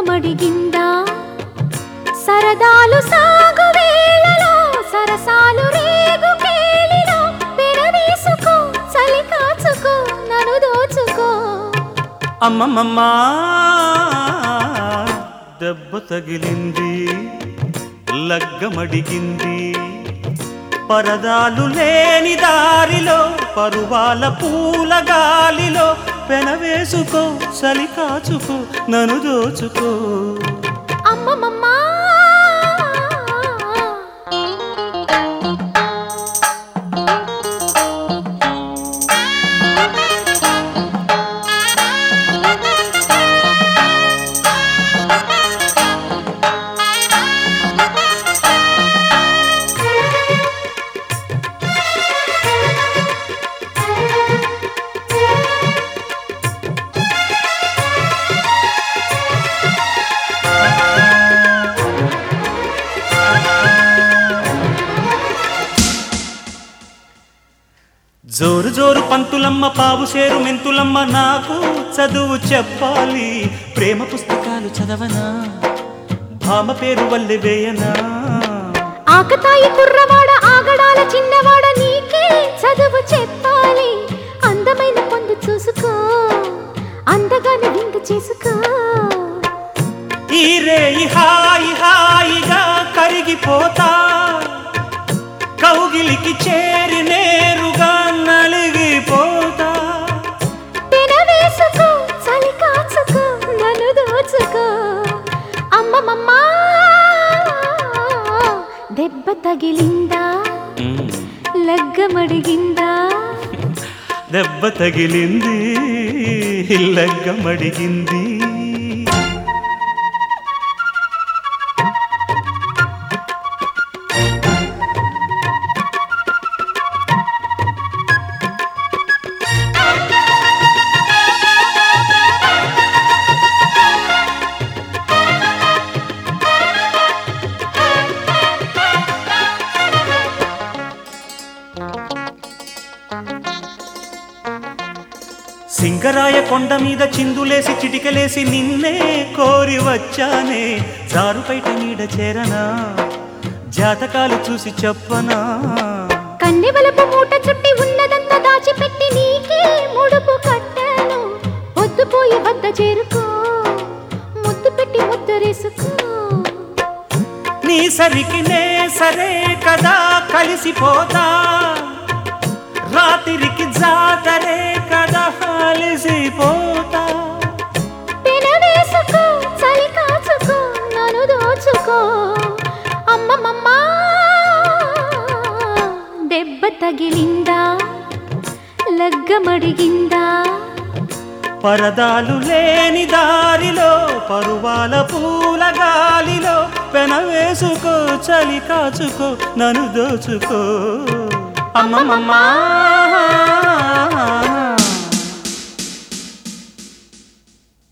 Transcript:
లగ్గమడిగిందా సరదాలు సాగు వేళలో సరసాలు రేగు కేళిలో పెనవేసుకో చలి కాచుకో నన్ను దోచుకో అమ్మమ్మమ్మా దెబ్బ తగిలింది లగ్గమడిగింది పరదాలు లేని దారిలో పరువాల పూల గాలిలో పెనవేసుకో చలి కాచుకో నన్ను దోచుకో అమ్మమ్మమ్మా జోరు జోరు పంతులమ్మ పావు సేరు మెంతులమ్మ నాకు చదువు చెప్పాలి ప్రేమ పుస్తకాలు చదవనా భామ పేరు వల్లె వేయనా ఆకతాయి కుర్రవాడ ఆగడాల చిన్నవాడ నీకే చదువు చెప్పాలి అందమైన పొందు చూసుకో అందగానే విందు చేసుకో ఈ రేయి హాయి హాయిగా కరిగిపోతా కౌగిలికి చేరి నేరుగా నలిగిపోతా పెనవేసుకో చలి కాచుకో నన్ను దోచుకో అమ్మమ్మమ్మా దెబ్బ తగిలిందా లగ్గమడిగిందా దెబ్బ తగిలింది లగ్గమడిగింది సింగరాయ కొండ మీద చిందులేసి చిటికలేసి నిన్నే కోరి వచ్చానే జారుపైట నీడ చేరనా జాతకాలు చూసి చెప్పనా కన్నెవలపు మూట చుట్టి ఉన్నదంతా దాచిపెట్టి నీకే ముడుపు కట్టాను పొద్దుపోయి వద్ద చేరుకో ముద్దు పెట్టి ముద్దరేసుకో నీ సరికి నే సరే కదా కలిసిపోతా రాత్రికి జాతరే కదా కలిసిపోతా పెనవేసుకో చలి కాచుకో నన్ను దోచుకో అమ్మమ్మమ్మా దెబ్బ తగిలిందా లగ్గమడిగిందా పరదాలు లేని దారిలో పరువాల పూల గాలిలో పెనవేసుకో చలి కాచుకో నన్ను దోచుకో అమ్మమ్మమ్మా